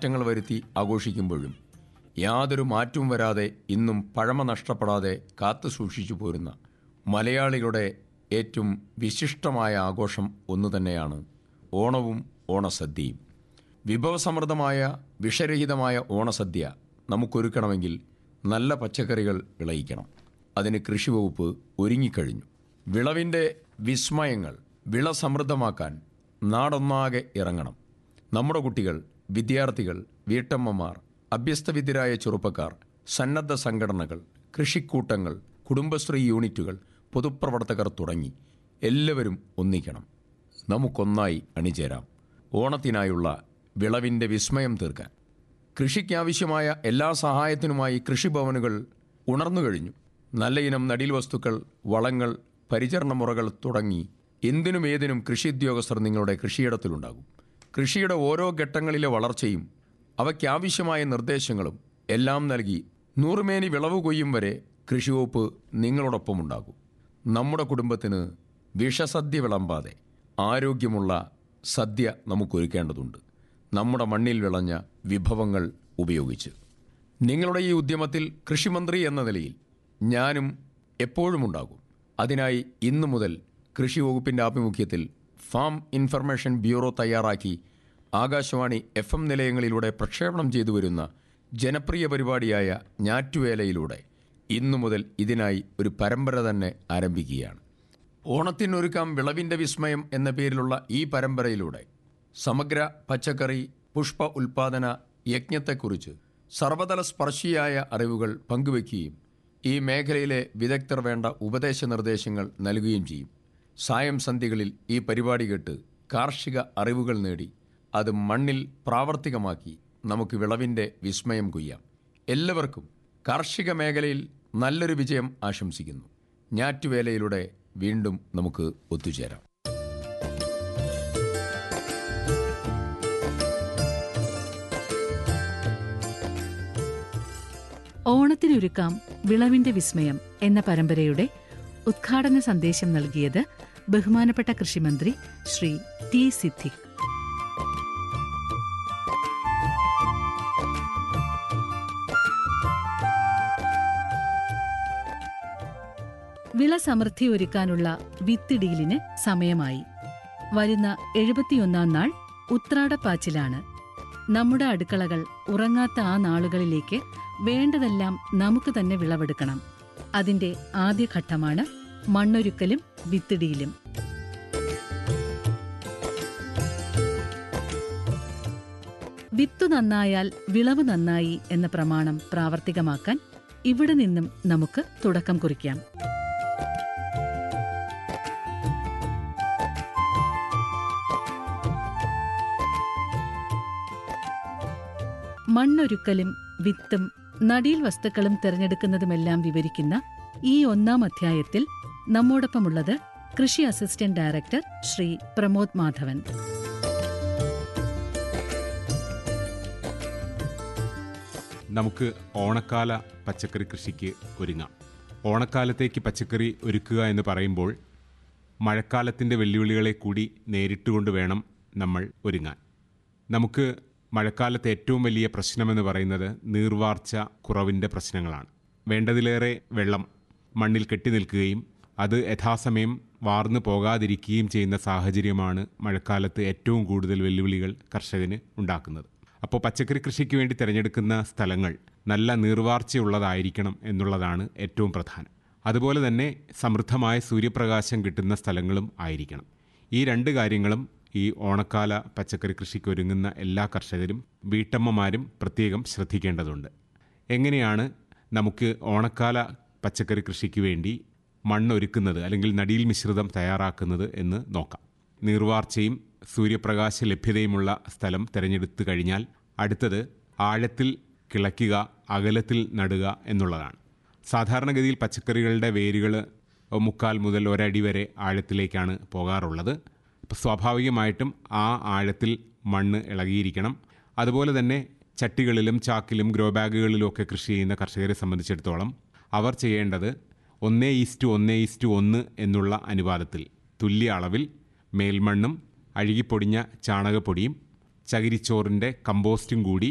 മാറ്റങ്ങൾ വരുത്തി ആഘോഷിക്കുമ്പോഴും യാതൊരു മാറ്റവും വരാതെ ഇന്നും പഴമ നഷ്ടപ്പെടാതെ കാത്തു സൂക്ഷിച്ചു പോരുന്ന മലയാളികളുടെ ഏറ്റവും വിശിഷ്ടമായ ആഘോഷം ഒന്നു തന്നെയാണ് ഓണവും ഓണസദ്യയും വിഭവസമൃദ്ധമായ വിഷരഹിതമായ ഓണസദ്യ നമുക്കൊരുക്കണമെങ്കിൽ നല്ല പച്ചക്കറികൾ വിളയിക്കണം അതിന് കൃഷിവകുപ്പ് ഒരുങ്ങിക്കഴിഞ്ഞു വിളവിൻ്റെ വിസ്മയങ്ങൾ വിള സമൃദ്ധമാക്കാൻ നാടൊന്നാകെ ഇറങ്ങണം നമ്മുടെ കുട്ടികൾ വിദ്യാർത്ഥികൾ വീട്ടമ്മമാർ അഭ്യസ്തവിദ്യരായ ചെറുപ്പക്കാർ സന്നദ്ധ സംഘടനകൾ കൃഷിക്കൂട്ടങ്ങൾ കുടുംബശ്രീ യൂണിറ്റുകൾ പൊതുപ്രവർത്തകർ തുടങ്ങി എല്ലാവരും ഒന്നിക്കണം നമുക്കൊന്നായി അണിചേരാം ഓണത്തിനായുള്ള വിളവിൻ്റെ വിസ്മയം തീർക്കാൻ കൃഷിക്കാവശ്യമായ എല്ലാ സഹായത്തിനുമായി കൃഷിഭവനുകൾ ഉണർന്നു കഴിഞ്ഞു നല്ല ഇനം നടീൽ വസ്തുക്കൾ വളങ്ങൾ പരിചരണ മുറകൾ തുടങ്ങി എന്തിനും ഏതിനും കൃഷി ഉദ്യോഗസ്ഥർ നിങ്ങളുടെ കൃഷിയിടത്തിലുണ്ടാകും കൃഷിയുടെ ഓരോ ഘട്ടങ്ങളിലെ വളർച്ചയും അവയ്ക്കാവശ്യമായ നിർദ്ദേശങ്ങളും എല്ലാം നൽകി നൂറുമേനി വിളവ് കൊയ്യും വരെ കൃഷിവകുപ്പ് നിങ്ങളോടൊപ്പം ഉണ്ടാകും നമ്മുടെ കുടുംബത്തിന് വിഷസദ്യ വിളമ്പാതെ ആരോഗ്യമുള്ള സദ്യ നമുക്കൊരുക്കേണ്ടതുണ്ട് നമ്മുടെ മണ്ണിൽ വിളഞ്ഞ വിഭവങ്ങൾ ഉപയോഗിച്ച് നിങ്ങളുടെ ഈ ഉദ്യമത്തിൽ കൃഷിമന്ത്രി എന്ന നിലയിൽ ഞാനും എപ്പോഴും ഉണ്ടാകും അതിനായി ഇന്നു മുതൽ കൃഷി വകുപ്പിൻ്റെ ആഭിമുഖ്യത്തിൽ ഫാം ഇൻഫർമേഷൻ ബ്യൂറോ തയ്യാറാക്കി ആകാശവാണി എഫ് എം നിലയങ്ങളിലൂടെ പ്രക്ഷേപണം ചെയ്തു വരുന്ന ജനപ്രിയ പരിപാടിയായ ഞാറ്റുവേലയിലൂടെ ഇന്നു മുതൽ ഇതിനായി ഒരു പരമ്പര തന്നെ ആരംഭിക്കുകയാണ് ഓണത്തിനൊരുക്കാം വിളവിൻ്റെ വിസ്മയം എന്ന പേരിലുള്ള ഈ പരമ്പരയിലൂടെ സമഗ്ര പച്ചക്കറി പുഷ്പ ഉൽപാദന യജ്ഞത്തെക്കുറിച്ച് സർവതല സ്പർശിയായ അറിവുകൾ പങ്കുവയ്ക്കുകയും ഈ മേഖലയിലെ വിദഗ്ധർ വേണ്ട ഉപദേശ നിർദ്ദേശങ്ങൾ നൽകുകയും ചെയ്യും സായം സന്ധ്യകളിൽ ഈ പരിപാടി കേട്ട് കാർഷിക അറിവുകൾ നേടി അത് മണ്ണിൽ പ്രാവർത്തികമാക്കി നമുക്ക് വിളവിൻ്റെ വിസ്മയം കൊയ്യാം എല്ലാവർക്കും കാർഷിക മേഖലയിൽ നല്ലൊരു വിജയം ആശംസിക്കുന്നു ഞാറ്റുവേലയിലൂടെ വീണ്ടും നമുക്ക് ഒത്തുചേരാം ഓണത്തിനൊരുക്കാം വിളവിന്റെ വിസ്മയം എന്ന പരമ്പരയുടെ ഉദ്ഘാടന സന്ദേശം നൽകിയത് ബഹുമാനപ്പെട്ട കൃഷിമന്ത്രി ശ്രീ ടി സിദ്ദിഖ് വിള സമൃദ്ധി ഒരുക്കാനുള്ള വിത്തിടിയിലിന് സമയമായി വരുന്ന എഴുപത്തിയൊന്നാം നാൾ ഉത്രാടപ്പാച്ചിലാണ് നമ്മുടെ അടുക്കളകൾ ഉറങ്ങാത്ത ആ നാളുകളിലേക്ക് വേണ്ടതെല്ലാം നമുക്ക് തന്നെ വിളവെടുക്കണം അതിന്റെ ആദ്യഘട്ടമാണ് മണ്ണൊരുക്കലും വിത്തിടിയിലും വിത്തു നന്നായാൽ വിളവ് നന്നായി എന്ന പ്രമാണം പ്രാവർത്തികമാക്കാൻ ഇവിടെ നിന്നും നമുക്ക് തുടക്കം കുറിക്കാം മണ്ണൊരുക്കലും വിത്തും നടീൽ വസ്തുക്കളും തിരഞ്ഞെടുക്കുന്നതുമെല്ലാം വിവരിക്കുന്ന ഈ ഒന്നാം അധ്യായത്തിൽ നമ്മോടൊപ്പമുള്ളത് കൃഷി അസിസ്റ്റന്റ് ഡയറക്ടർ ശ്രീ പ്രമോദ് മാധവൻ നമുക്ക് ഓണക്കാല പച്ചക്കറി കൃഷിക്ക് ഒരുങ്ങാം ഓണക്കാലത്തേക്ക് പച്ചക്കറി ഒരുക്കുക എന്ന് പറയുമ്പോൾ മഴക്കാലത്തിൻ്റെ വെല്ലുവിളികളെ കൂടി നേരിട്ടുകൊണ്ട് വേണം നമ്മൾ ഒരുങ്ങാൻ നമുക്ക് മഴക്കാലത്തെ ഏറ്റവും വലിയ പ്രശ്നമെന്ന് പറയുന്നത് നീർവാർച്ച കുറവിൻ്റെ പ്രശ്നങ്ങളാണ് വേണ്ടതിലേറെ വെള്ളം മണ്ണിൽ കെട്ടി നിൽക്കുകയും അത് യഥാസമയം വാർന്നു പോകാതിരിക്കുകയും ചെയ്യുന്ന സാഹചര്യമാണ് മഴക്കാലത്ത് ഏറ്റവും കൂടുതൽ വെല്ലുവിളികൾ കർഷകന് ഉണ്ടാക്കുന്നത് അപ്പോൾ പച്ചക്കറി കൃഷിക്ക് വേണ്ടി തിരഞ്ഞെടുക്കുന്ന സ്ഥലങ്ങൾ നല്ല നീർവാർച്ചയുള്ളതായിരിക്കണം എന്നുള്ളതാണ് ഏറ്റവും പ്രധാനം അതുപോലെ തന്നെ സമൃദ്ധമായ സൂര്യപ്രകാശം കിട്ടുന്ന സ്ഥലങ്ങളും ആയിരിക്കണം ഈ രണ്ട് കാര്യങ്ങളും ഈ ഓണക്കാല പച്ചക്കറി കൃഷിക്ക് ഒരുങ്ങുന്ന എല്ലാ കർഷകരും വീട്ടമ്മമാരും പ്രത്യേകം ശ്രദ്ധിക്കേണ്ടതുണ്ട് എങ്ങനെയാണ് നമുക്ക് ഓണക്കാല പച്ചക്കറി കൃഷിക്ക് വേണ്ടി മണ്ണൊരുക്കുന്നത് അല്ലെങ്കിൽ നടീൽ മിശ്രിതം തയ്യാറാക്കുന്നത് എന്ന് നോക്കാം നീർവാർച്ചയും സൂര്യപ്രകാശ ലഭ്യതയുമുള്ള സ്ഥലം തിരഞ്ഞെടുത്തു കഴിഞ്ഞാൽ അടുത്തത് ആഴത്തിൽ കിളയ്ക്കുക അകലത്തിൽ നടുക എന്നുള്ളതാണ് സാധാരണഗതിയിൽ പച്ചക്കറികളുടെ വേരുകൾ മുക്കാൽ മുതൽ ഒരടി വരെ ആഴത്തിലേക്കാണ് പോകാറുള്ളത് അപ്പോൾ സ്വാഭാവികമായിട്ടും ആ ആഴത്തിൽ മണ്ണ് ഇളകിയിരിക്കണം അതുപോലെ തന്നെ ചട്ടികളിലും ചാക്കിലും ഗ്രോ ബാഗുകളിലും ഒക്കെ കൃഷി ചെയ്യുന്ന കർഷകരെ സംബന്ധിച്ചിടത്തോളം അവർ ചെയ്യേണ്ടത് ഒന്നേ ഈസ്റ്റു ഒന്നേ ഈസ്റ്റു ഒന്ന് എന്നുള്ള അനുപാതത്തിൽ തുല്യ അളവിൽ മേൽമണ്ണും അഴുകിപ്പൊടിഞ്ഞ ചാണകപ്പൊടിയും ചകിരിച്ചോറിൻ്റെ കമ്പോസ്റ്റും കൂടി